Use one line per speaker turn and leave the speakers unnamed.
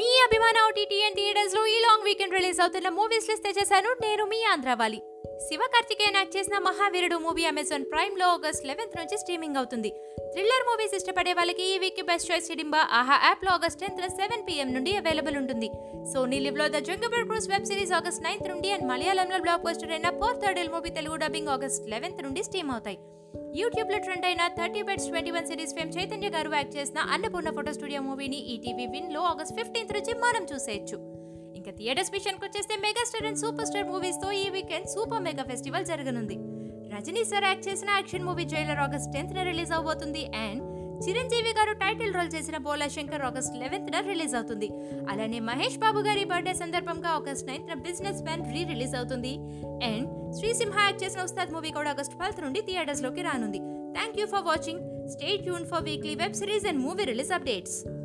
మీ అభిమాన OTT and theatres లో ఈ లాంగ్ వీకెండ్ రిలీజ్ అవుతున్న మూవీస్ లిస్ట్ తెచ్చేసాను నేను మీ ఆంధ్రవాలి శివ కార్తికేయన్ యాక్ట్ చేసిన మహావీరుడు మూవీ అమెజాన్ ప్రైమ్ లో ఆగస్ట్ లెవెన్త్ నుంచి స్ట్రీమింగ్ అవుతుంది థ్రిల్లర్ మూవీస్ ఇష్టపడే వాళ్ళకి ఈ week best choice సిడింబా Aha app లో ఆగస్ట్ టెన్త్ సెవెన్ పిఎం నుండి అవైలబుల్ ఉంటుంది సోనీ లివ్ లో the Jengaburu curse web series August ninth నుండి అండ్ మలయాళంలో బ్లాక్ పోస్టర్ అయిన four third movie Telugu dubbing August eleventh నుండి స్ట్రీమ్ అవుతాయి యూట్యూబ్ లో ట్రెండ్ అయిన thirty weds twenty one series fame Chaitanya garu act చేసిన అన్నపూర్ణ ఫోటో స్టూడియో మూవీని ఈటీవీ విన్ లో ఆగస్ట్ ఫిఫ్టీన్త్ నుంచి మనం చూసేయచ్చు ఇంకా థియేటర్స్ విషయానికి వచ్చేస్తే megastar and super star movies తో ఈ వీకెండ్ సూపర్ మెగా ఫెస్టివల్ జరగనుంది రజనీ సార్ యాక్ట్ చేసిన action movie Jailer August tenth న రిలీజ్ అవబోతుంది and Chiranjeevi garu title role చేసిన బోలా శంకర్ ఆగస్ట్ లెవెన్త్ న రిలీజ్ అవుతుంది అలానే మహేష్ బాబు గారి బర్త్డే సందర్భంగా ఆగస్ట్ నైన్త్ న బిజినెస్ మ్యాన్ రీ రిలీజ్ అవుతుంది అండ్ శ్రీసింహ యాక్ట్ చేసిన ఉస్తాద్ మూవీ కూడా ఆగస్ట్ ట్వెల్త్ నుండి థియేటర్స్ లోకి రానుంది thank you for watching stay tune for weekly web series and movie release updates